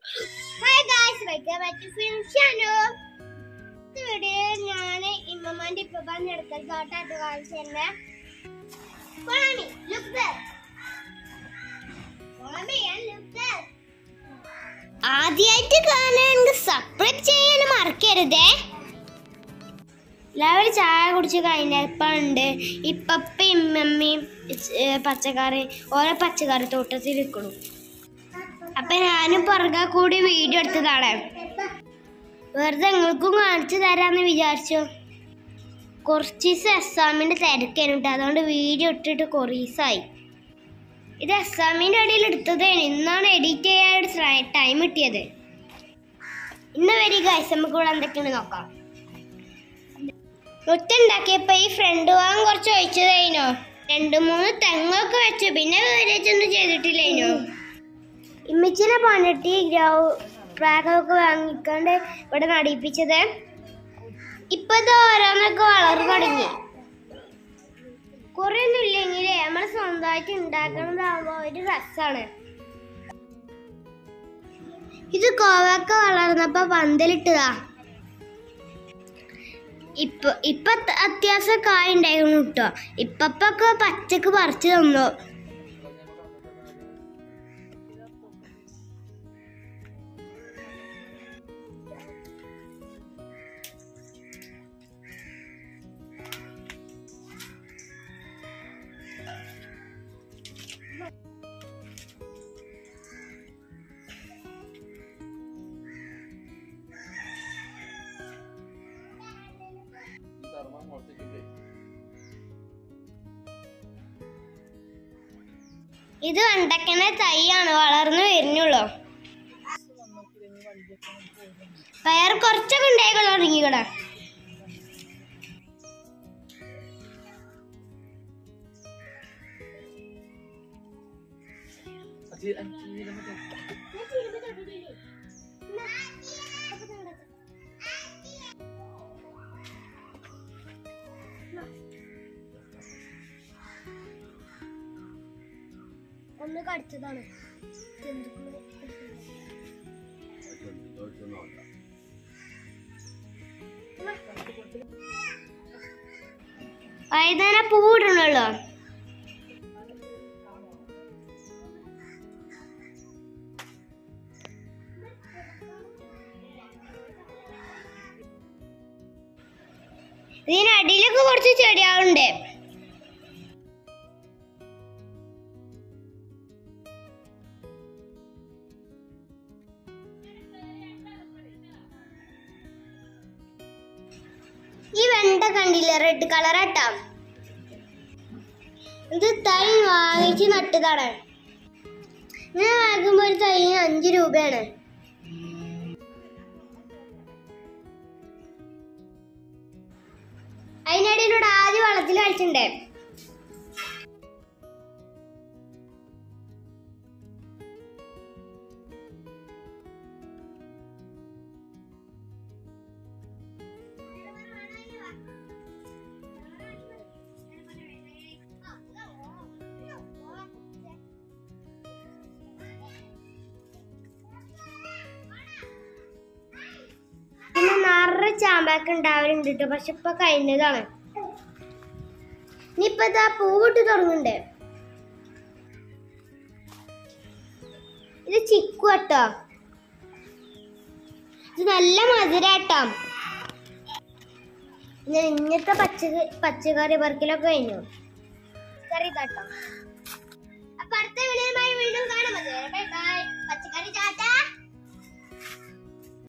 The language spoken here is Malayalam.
Hi guys welcome back to film channel ഇവിടെ ഞാൻ ഇമ്മമാന്റെ ഇപ്പപ്പാന്റെ അടുക്കൽ തോട്ടായിട്ട് കാണിച്ചു തന്നെ Follow me, look there. Follow me and look there. ആദ്യമായിട്ട് കാണാനെങ്കിൽ സബ്സ്ക്രൈബ് ചെയ്യാൻ മറക്കരുതേ എല്ലാവരും ചായ കുടിച്ച് കഴിഞ്ഞപ്പണ്ട് ഇപ്പപ്പ ഇമ്മമ്മയും ഏർ പച്ചക്കറി ഓരോ പച്ചക്കറി തോട്ടത്തിൽ ഇരിക്കണു അപ്പൊ ഞാനും പുറകെ കൂടി വീഡിയോ എടുത്തതാണ് വെറുതെ നിങ്ങൾക്കും കാണിച്ചു തരാന്ന് വിചാരിച്ചു കുറച്ച് ദിവസം എക്സാമിന്റെ തിരക്കാനുണ്ട് അതുകൊണ്ട് വീഡിയോ ഇട്ടിട്ട് കുറീസായി ഇത് എക്സാമിന്റെ ഇടയിൽ എടുത്തതാണ് ഇന്നാണ് എഡിറ്റ് ചെയ്യാൻ ടൈം കിട്ടിയത് ഇന്ന് വരെ ഗൈസ് നമുക്ക് ഇവിടെ എന്തൊക്കെയാണ് നോക്കാം മുത്തുണ്ടാക്കിയപ്പോ ഈ ഫ്രണ്ട് ഭാഗം കുറച്ച് ഒഴിച്ചതേനോ രണ്ട് മൂന്ന് തെങ്ങൊക്കെ വെച്ചു പിന്നെ വേറൊന്നും ചെയ്തിട്ടില്ലേനോ ഇമ്മിച്ചിനെ പണിട്ട് ഗ്രൗ പ്രാഗൊക്കെ വാങ്ങിക്കൊണ്ട് ഇവിടെ നടിപ്പിച്ചത് ഇപ്പൊ ഇത് ഓരോന്നൊക്കെ വളർന്നു തുടങ്ങി കുറെ ഒന്നും ഇല്ലെങ്കിലേ നമ്മൾ സ്വന്തമായിട്ട് ഉണ്ടാക്കുന്നതാകുമ്പോ ഒരു രസാണ് ഇത് കോവക്ക വളർന്നപ്പോ പന്തലിട്ടതാ ഇപ്പൊ ഇപ്പൊ അത്യ- അത്യാവശ്യം കായ ഉണ്ടായിരുന്നു കേട്ടോ ഇപ്പൊക്കെ പച്ചക്ക് പറിച്ചു തന്നു ഇത് വെണ്ടക്കണ തൈയാണ് വളർന്നു വരുന്നുള്ളൂ പയർ കുറച്ചൊക്കെ ഉണ്ടായിക്കളോ ഇറങ്ങിക്കൂടെ ഒന്ന് കടിച്ചതാണ് ജന്തുക്കള് വൈകുന്നേരം പൂവിടണല്ലോ ഇതിനടിയിലൊക്കെ കുറച്ച് ചെടികളുണ്ട് ഈ വെണ്ട കണ്ടില്ല റെഡ് കളർ ആട്ടാ ഇത് തൈ വാങ്ങിച്ച് നട്ടതാണ് ഞാൻ വാങ്ങുമ്പോ ഒരു തൈന് അഞ്ച് രൂപയാണ് അതിനിടയിലൂടെ ആദ്യം വെള്ളത്തിൽ കളിച്ചിട്ടുണ്ടേ പിന്നെ നിറയെ ചാമ്പൊക്കെ ഉണ്ടാവലുണ്ട് കേട്ടോ പക്ഷെ ഇപ്പൊ കഴിഞ്ഞതാണ് ഇനിയിപ്പൊ ഇതാ പൂവിട്ട് തുടങ്ങുന്നുണ്ട് ഇത് ചിക്കു കേട്ടോ ഇത് നല്ല മധുരാട്ടോ പിന്നെ ഇങ്ങനത്തെ പച്ച പച്ചക്കറി പറിക്കലൊക്കെ കഴിഞ്ഞു കറി കേട്ടോ അപ്പൊ അടുത്ത വീഡിയോയുമായി വീണ്ടും